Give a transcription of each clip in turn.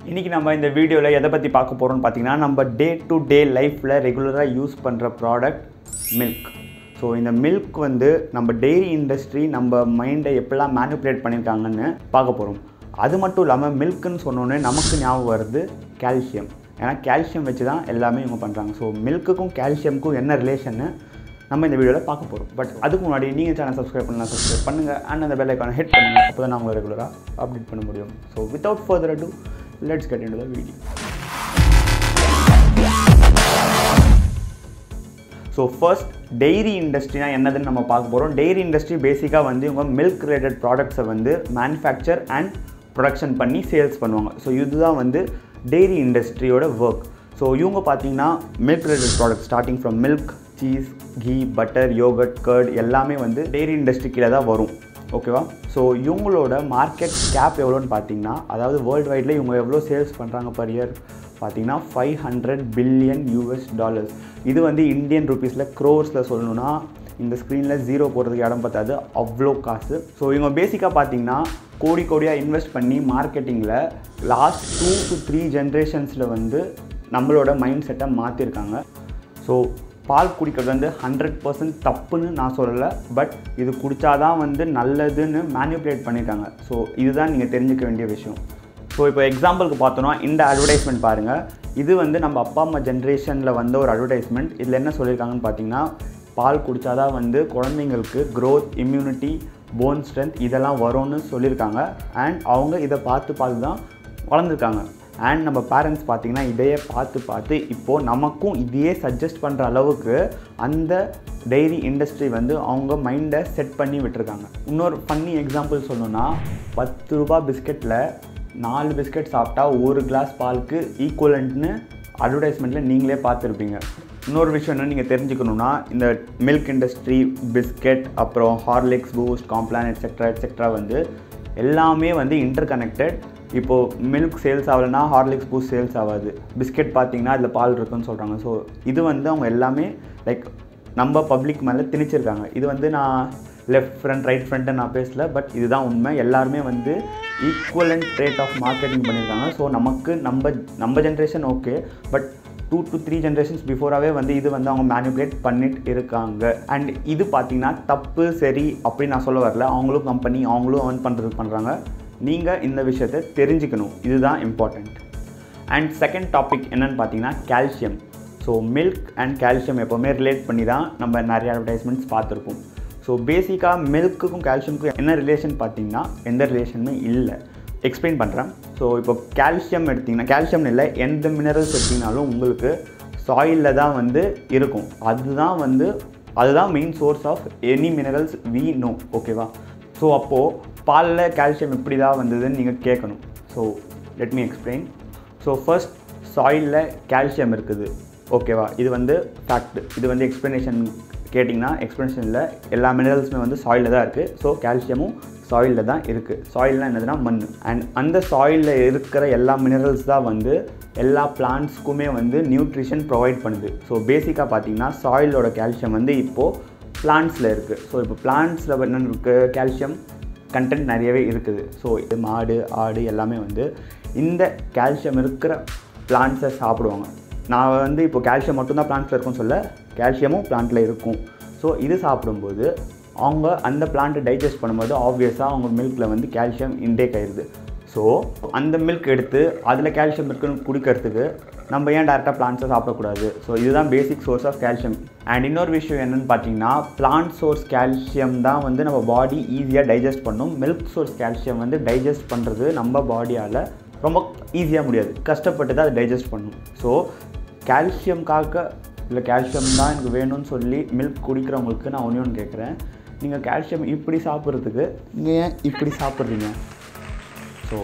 இன்றைக்கி நம்ம இந்த வீடியோவில் எதை பற்றி பார்க்க போகிறோம்னு பார்த்தீங்கன்னா நம்ம டே டு டே லைஃப்பில் ரெகுலராக யூஸ் பண்ணுற ப்ராடக்ட் மில்க் ஸோ இந்த மில்க் வந்து நம்ம டெய்ரி இண்டஸ்ட்ரி நம்ம மைண்டை எப்படிலாம் மேனிப்புலேட் பண்ணியிருக்காங்கன்னு பார்க்க போகிறோம் அது மட்டும் இல்லாமல் மில்க்குன்னு சொன்னோன்னே நமக்கு ஞாபகம் வருது கால்சியம் ஏன்னா கால்சியம் வச்சு தான் எல்லாமே இவங்க பண்ணுறாங்க ஸோ மில்க்குக்கும் கால்சியமுக்கும் என்ன ரிலேஷன்னு நம்ம இந்த வீடியோவில் பார்க்க போகிறோம் பட் அதுக்கு முன்னாடி நீங்கள் சேனல் சப்ஸ்கிரைப் பண்ணலாம் சப்ஸ்கிரைப் பண்ணுங்கள் அண்ட் அந்த பெல் ஐக்கானை ஹிட் பண்ணுங்கள் அப்போ தான் நான் உங்களை ரெகுலராக அப்டேட் பண்ண முடியும் so without further do let's get in the video so first dairy இண்டஸ்ட்ரினா என்னதுன்னு நம்ம பார்க்க போகிறோம் டெய்ரி இண்டஸ்ட்ரி பேசிக்காக வந்து இவங்க மில்க் ரிலேட்டட் ப்ராடக்ட்ஸை வந்து மேனுஃபேக்சர் அண்ட் ப்ரொடக்ஷன் பண்ணி சேல்ஸ் பண்ணுவாங்க ஸோ இதுதான் வந்து டெய்ரி இண்டஸ்ட்ரியோட ஒர்க் ஸோ இவங்க பார்த்தீங்கன்னா milk related product starting from milk cheese ghee butter yogurt curd எல்லாமே வந்து டெய்ரி இண்டஸ்ட்ரி கீழே தான் வரும் ஓகேவா ஸோ இவங்களோட மார்க்கெட் கேப் எவ்வளோன்னு பார்த்தீங்கன்னா அதாவது வேர்ல்டு வைடில் இவங்க எவ்வளோ சேல்ஸ் பண்ணுறாங்க பர் இயர் பார்த்தீங்கன்னா five hundred billion US dollars இது வந்து இந்தியன் ருபீஸில் க்ரோர்ஸில் சொல்லணும்னா இந்த ஸ்க்ரீனில் ஜீரோ போடுறதுக்கு இடம் பார்த்தாது அவ்வளோ காசு ஸோ இவங்க பேசிக்காக பார்த்தீங்கன்னா கோடி கோடியாக இன்வெஸ்ட் பண்ணி மார்க்கெட்டிங்கில் லாஸ்ட் டூ டு த்ரீ ஜென்ரேஷன்ஸில் வந்து நம்மளோட மைண்ட் செட்டை மாற்றிருக்காங்க ஸோ பால் குடிக்கிறது வந்து ஹண்ட்ரட் பர்சன்ட் தப்புன்னு நான் சொல்லலை பட் இது குடித்தாதான் வந்து நல்லதுன்னு மேனிப்புலேட் பண்ணியிருக்காங்க ஸோ இதுதான் நீங்கள் தெரிஞ்சுக்க வேண்டிய விஷயம் ஸோ இப்போ எக்ஸாம்பிளுக்கு பார்த்தோன்னா இந்த அட்வர்டைஸ்மெண்ட் பாருங்கள் இது வந்து நம்ம அப்பா அம்மா ஜென்ரேஷனில் வந்த ஒரு அட்வர்டைஸ்மெண்ட் இதில் என்ன சொல்லியிருக்காங்கன்னு பார்த்தீங்கன்னா பால் குடித்தாதான் வந்து குழந்தைங்களுக்கு க்ரோத் இம்யூனிட்டி போன் ஸ்ட்ரென்த் இதெல்லாம் வரும்னு சொல்லியிருக்காங்க அண்ட் அவங்க இதை பார்த்து பார்த்து தான் வளர்ந்துருக்காங்க அண்ட் நம்ம பேரண்ட்ஸ் பார்த்திங்கன்னா இதையே பார்த்து பார்த்து இப்போது நமக்கும் இதையே சஜஸ்ட் பண்ணுற அளவுக்கு அந்த டெய்ரி இண்டஸ்ட்ரி வந்து அவங்க மைண்டை செட் பண்ணி விட்டுருக்காங்க இன்னொரு ஃபன்னி எக்ஸாம்பிள் சொல்லணும்னா பத்து ரூபா பிஸ்கெட்டில் நாலு பிஸ்கெட் சாப்பிட்டா ஒரு கிளாஸ் பாலுக்கு ஈக்குவலண்ட்னு அட்வர்டைஸ்மெண்ட்டில் நீங்களே பார்த்துருப்பீங்க இன்னொரு விஷயம் என்ன நீங்கள் தெரிஞ்சுக்கணுன்னா இந்த மில்க் இண்டஸ்ட்ரி பிஸ்கெட் அப்புறம் Horlicks Boost Complan etcetera etcetera வந்து எல்லாமே வந்து இன்டர் கனெக்டட் இப்போது மில்க் சேல்ஸ் ஆகலைன்னா ஹார்லிக்ஸ் பூஸ்ட் சேல்ஸ் ஆகாது பிஸ்கெட் பார்த்தீங்கன்னா அதில் பால் இருக்குன்னு சொல்கிறாங்க ஸோ இது வந்து அவங்க எல்லாமே லைக் நம்ம பப்ளிக் மேலே திணிச்சிருக்காங்க இது வந்து நான் லெஃப்ட் ஃப்ரண்ட் ரைட் ஃப்ரண்ட்டு நான் பேசல பட் இதுதான் உண்மை எல்லாருமே வந்து ஈக்குவலண்ட் ரேட் ஆஃப் மார்க்கெட்டிங் பண்ணியிருக்காங்க ஸோ நமக்கு நம்ம நம்ம generation okay but two to three generations பிஃபோராகவே வந்து இது வந்து அவங்க மேனிப்புலேட் பண்ணிட்டு இருக்காங்க அண்ட் இது பார்த்தீங்கன்னா தப்பு சரி அப்படின்னு நான் சொல்ல வரல அவங்களும் கம்பெனி அவங்களும் ஏர்ன் பண்ணுறதுக்கு பண்ணுறாங்க நீங்கள் இந்த விஷயத்தை தெரிஞ்சுக்கணும் இதுதான் இம்பார்ட்டண்ட் அண்ட் செகண்ட் டாபிக் என்னென்னு பார்த்தீங்கன்னா calcium so milk and calcium எப்போவுமே ரிலேட் பண்ணி தான் நம்ம நிறைய அட்வர்டைஸ்மெண்ட்ஸ் பார்த்துருப்போம் ஸோ பேசிக்காக மில்க்குக்கும் கால்சியமுக்கும் என்ன ரிலேஷன் பார்த்தீங்கன்னா எந்த ரிலேஷனுமே இல்லை எக்ஸ்பிளைன் பண்ணுறேன் ஸோ இப்போ கால்சியம் எடுத்திங்கன்னா கால்சியம்னு இல்லை எந்த மினரல்ஸ் எடுத்திங்கனாலும் உங்களுக்கு சாயிலில் தான் வந்து இருக்கும் அதுதான் வந்து அதுதான் main source of any minerals we know ஓகேவா ஸோ அப்போது பாலில் கால்சியம் எப்படி தான் வந்ததுன்னு நீங்கள் கேட்கணும் so let me explain so first சாயிலில் கால்சியம் இருக்குது ஓகேவா இது வந்து ஃபேக்ட் இது வந்து எக்ஸ்ப்ளனேஷன் கேட்டிங்கன்னா எக்ஸ்ப்ளனேஷனில் எல்லா மினரல்ஸுமே வந்து சாயிலில் தான் இருக்குது ஸோ கால்சியமும் சாயிலில் தான் இருக்குது சாயில்னால் என்னதுன்னா மண் அண்ட் அந்த சாயிலில் இருக்கிற எல்லா மினரல்ஸ் தான் வந்து எல்லா பிளான்ட்ஸ்க்குமே வந்து நியூட்ரிஷன் ப்ரொவைட் பண்ணுது ஸோ பேசிக்காக பார்த்தீங்கன்னா சாயிலோட கால்சியம் வந்து இப்போது பிளான்ட்ஸில் இருக்குது ஸோ இப்போ பிளான்ட்ஸில் என்ன இருக்குது கால்சியம் கண்டென்ட் நிறையவே இருக்குது ஸோ இது மாடு ஆடு எல்லாமே வந்து இந்த கால்சியம் இருக்கிற பிளான்ட்ஸை சாப்பிடுவாங்க நான் வந்து இப்போ கால்சியம் மட்டும்தான் பிளான்ட்டில் இருக்கும்னு சொல்ல கால்சியமும் பிளான்ட்டில் இருக்கும் ஸோ இது சாப்பிடும்போது அவங்க அந்த பிளான்ட்டை டைஜஸ்ட் பண்ணும்போது ஆப்வியஸாக அவங்க மில்கில் வந்து கால்சியம் இன்டேக் ஆயிடுது ஸோ அந்த மில்க் எடுத்து அதில் கால்சியம் இருக்குன்னு குடிக்கிறதுக்கு நம்ம ஏன் டேரெக்டாக பிளான்ட்ஸை சாப்பிடக்கூடாது ஸோ இதுதான் basic source of calcium and இன்னொரு விஷயம் என்னென்னு பார்த்தீங்கன்னா பிளான்ட் சோர்ஸ் கால்சியம் தான் வந்து நம்ம பாடி ஈஸியாக டைஜஸ்ட் பண்ணும் மில்க் சோர்ஸ் கால்சியம் வந்து டைஜஸ்ட் பண்ணுறது நம்ம பாடியால் ரொம்ப ஈஸியாக முடியாது கஷ்டப்பட்டு தான் அதை டைஜஸ்ட் பண்ணும் ஸோ கால்சியம்காக இல்லை கால்சியம் தான் எனக்கு வேணும்னு சொல்லி மில்க் குடிக்கிறவங்களுக்கு நான் ஒன்று ஒன்று கேட்குறேன் நீங்கள் கால்சியம் இப்படி சாப்பிட்றதுக்கு நீங்கள் ஏன் இப்படி சாப்பிட்றீங்க ஸோ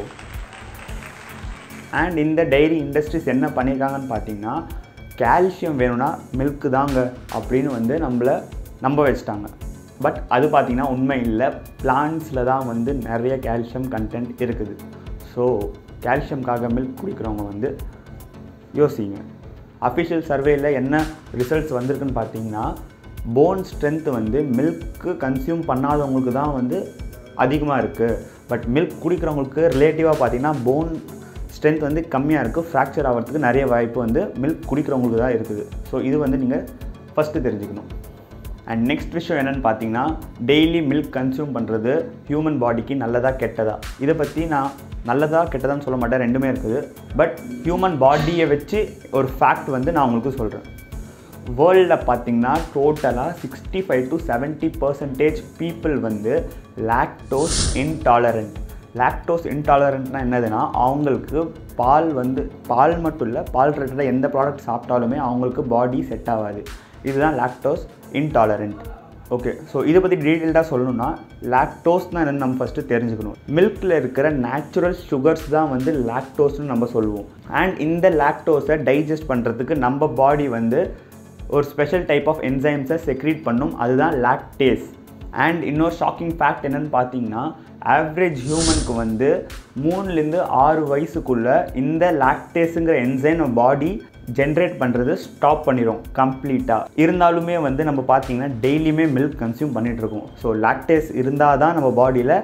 அண்ட் இந்த டைரி இண்டஸ்ட்ரீஸ் என்ன பண்ணியிருக்காங்கன்னு பார்த்தீங்கன்னா கால்சியம் வேணும்னா மில்க்கு தாங்க அப்படின்னு வந்து நம்மளை நம்ப வச்சுட்டாங்க பட் அது பார்த்திங்கன்னா உண்மை இல்லை பிளான்ஸில் தான் வந்து நிறைய கால்சியம் கண்டென்ட் இருக்குது ஸோ கால்சியம்காக மில்க் குடிக்கிறவங்க வந்து யோசிங்க அஃபிஷியல் சர்வேயில் என்ன ரிசல்ட்ஸ் வந்திருக்குன்னு பார்த்தீங்கன்னா போன் ஸ்ட்ரென்த் வந்து மில்க்கு கன்சியூம் பண்ணாதவங்களுக்கு தான் வந்து அதிகமாக இருக்குது பட் மில்க் குடிக்கிறவங்களுக்கு ரிலேட்டிவாக பார்த்தீங்கன்னா போன் ஸ்ட்ரென்த் வந்து கம்மியாக இருக்குது ஃப்ராக்சர் ஆகிறதுக்கு நிறைய வாய்ப்பு வந்து மில்க் குடிக்கிறவங்களுக்கு தான் இருக்குது ஸோ இது வந்து நீங்கள் ஃபஸ்ட்டு தெரிஞ்சுக்கணும் அண்ட் நெக்ஸ்ட் விஷயம் என்னென்னு பார்த்தீங்கன்னா டெய்லி மில்க் கன்சியூம் பண்ணுறது ஹியூமன் பாடிக்கு நல்லதா கெட்டதா இதை பற்றி நான் நல்லதா கெட்டதான்னு சொல்ல மாட்டேன் ரெண்டுமே இருக்குது பட் ஹியூமன் பாடியை வச்சு ஒரு ஃபேக்ட் வந்து நான் உங்களுக்கு சொல்கிறேன் வேர்ல்டில் பார்த்தீங்கன்னா டோட்டலாக sixty five to seventy percentage people வந்து லாக்டோஸ் இன்டாலரண்ட் லாக்டோஸ் இன்டாலரண்ட்னா என்னதுன்னா அவங்களுக்கு பால் வந்து பால் மட்டும் இல்லை பால் ரிலேட்டடாக எந்த ப்ராடக்ட் சாப்பிட்டாலுமே அவங்களுக்கு பாடி செட் ஆகாது இதுதான் லாக்டோஸ் இன்டாலரண்ட் ஓகே ஸோ இதை பற்றி டீட்டெயில்டாக சொல்லணும்னா லாக்டோஸ்னால் என்னென்னு நம்ம ஃபஸ்ட்டு தெரிஞ்சுக்கணும் மில்கில் இருக்கிற நேச்சுரல் சுகர்ஸ் தான் வந்து லாக்டோஸ்னு நம்ம சொல்லுவோம் அண்ட் இந்த லாக்டோஸை டைஜஸ்ட் பண்ணுறதுக்கு நம்ம பாடி வந்து ஒரு ஸ்பெஷல் டைப் ஆஃப் என்சைம்ஸை செக்ரீட் பண்ணும் அதுதான் லாக்டேஸ் அண்ட் இன்னொரு ஷாக்கிங் ஃபேக்ட் என்னென்னு பார்த்தீங்கன்னா ஆவரேஜ் ஹியூமனுக்கு வந்து மூணுலேருந்து ஆறு வயசுக்குள்ளே இந்த லாக்டேஸுங்கிற என்சைம் நம்ம பாடி ஜென்ரேட் பண்ணுறது ஸ்டாப் பண்ணிடும் கம்ப்ளீட்டாக இருந்தாலுமே வந்து நம்ம பார்த்தீங்கன்னா டெய்லியுமே மில்க் கன்சியூம் பண்ணிகிட்ருக்கோம் ஸோ லாக்டேஸ் இருந்தால் தான் நம்ம பாடியில்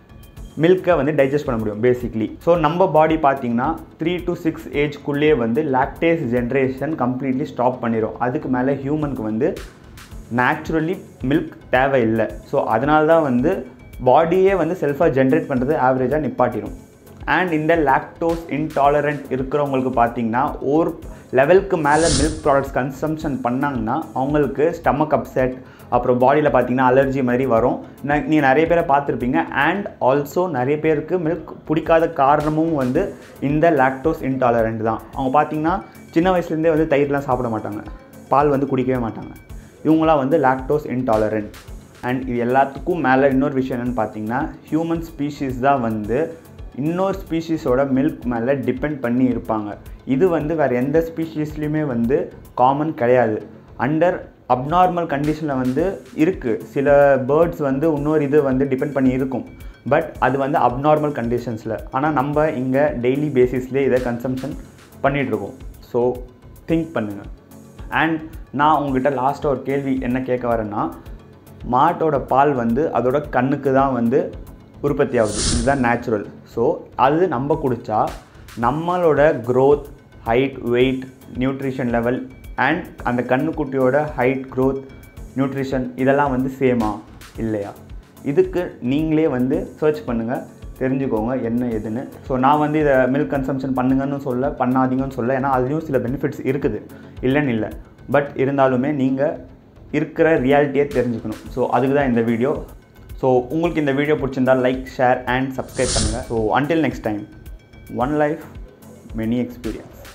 மில்கை வந்து டைஜஸ்ட் பண்ண முடியும் பேசிக்லி ஸோ நம்ம பாடி பார்த்தீங்கன்னா த்ரீ டு சிக்ஸ் ஏஜ்க்குள்ளேயே வந்து லாக்டேஸ் ஜென்ரேஷன் கம்ப்ளீட்லி ஸ்டாப் பண்ணிடும் அதுக்கு மேலே ஹியூமனுக்கு வந்து நேச்சுரலி மில்க் தேவையில்லை ஸோ அதனால தான் வந்து பாடியே வந்து செல்ஃபாக ஜென்ரேட் பண்ணுறது ஆவரேஜாக நிப்பாட்டிடும் அண்ட் இந்த லாக்டோஸ் இன்டாலரண்ட் இருக்கிறவங்களுக்கு பார்த்தீங்கன்னா ஒரு லெவலுக்கு மேலே மில்க் ப்ராடக்ட்ஸ் கன்சம்ஷன் பண்ணாங்கன்னா அவங்களுக்கு ஸ்டமக் அப்செட் அப்புறம் பாடியில் பார்த்தீங்கன்னா அலர்ஜி மாதிரி வரும் நீ நிறைய பேரை பார்த்துருப்பீங்க அண்ட் ஆல்சோ நிறைய பேருக்கு மில்க் பிடிக்காத காரணமும் வந்து இந்த லாக்டோஸ் இன்டாலரண்ட் தான் அவங்க பார்த்தீங்கன்னா சின்ன வயசுலேருந்தே வந்து தயிர்லாம் சாப்பிட மாட்டாங்க பால் வந்து குடிக்கவே மாட்டாங்க இவங்களாம் வந்து லாக்டோஸ் இன்டாலரண்ட் அண்ட் இது எல்லாத்துக்கும் மேலே இன்னொரு விஷயம் என்னென்னு பார்த்தீங்கன்னா ஹியூமன் ஸ்பீஷீஸ் தான் வந்து இன்னொரு ஸ்பீஷீஸோட மில்க் மேலே டிபெண்ட் பண்ணி இருப்பாங்க இது வந்து வேறு எந்த ஸ்பீஷீஸ்லேயுமே வந்து காமன் கிடையாது அண்டர் அப்நார்மல் கண்டிஷனில் வந்து இருக்குது சில பேர்ட்ஸ் வந்து இன்னொரு இது வந்து டிபெண்ட் பண்ணி இருக்கும் பட் அது வந்து அப்நார்மல் கண்டிஷன்ஸில் ஆனால் நம்ம இங்கே டெய்லி பேசிஸ்லேயே இதை கன்சம்ஷன் பண்ணிகிட்ருக்கோம் ஸோ திங்க் பண்ணுங்கள் அண்ட் நான் உங்ககிட்ட லாஸ்ட்டாக ஒரு கேள்வி என்ன கேட்க வரேன்னா மாட்டோட பால் வந்து அதோட கண்ணுக்கு தான் வந்து உற்பத்தி ஆகுது இதுதான் நேச்சுரல் ஸோ அது நம்ம குடித்தா நம்மளோட growth height weight nutrition level and அந்த கண்ணுக்குட்டியோட ஹைட் க்ரோத் நியூட்ரிஷன் இதெல்லாம் வந்து சேமா இல்லையா இதுக்கு நீங்களே வந்து சர்ச் பண்ணுங்கள் தெரிஞ்சுக்கோங்க என்ன எதுன்னு ஸோ நான் வந்து இதை மில்க் கன்சம்ஷன் பண்ணுங்கன்னு சொல்ல பண்ணாதீங்கன்னு சொல்ல ஏன்னா அதுலேயும் சில பெனிஃபிட்ஸ் இருக்குது இல்லைன்னு இல்லை பட் இருந்தாலுமே நீங்கள் இருக்கிற ரியாலிட்டியை தெரிஞ்சுக்கணும் ஸோ அதுக்கு தான் இந்த வீடியோ ஸோ உங்களுக்கு இந்த வீடியோ பிடிச்சிருந்தால் லைக் ஷேர் அண்ட் சப்ஸ்கிரைப் பண்ணுங்கள் so until next time one life many experience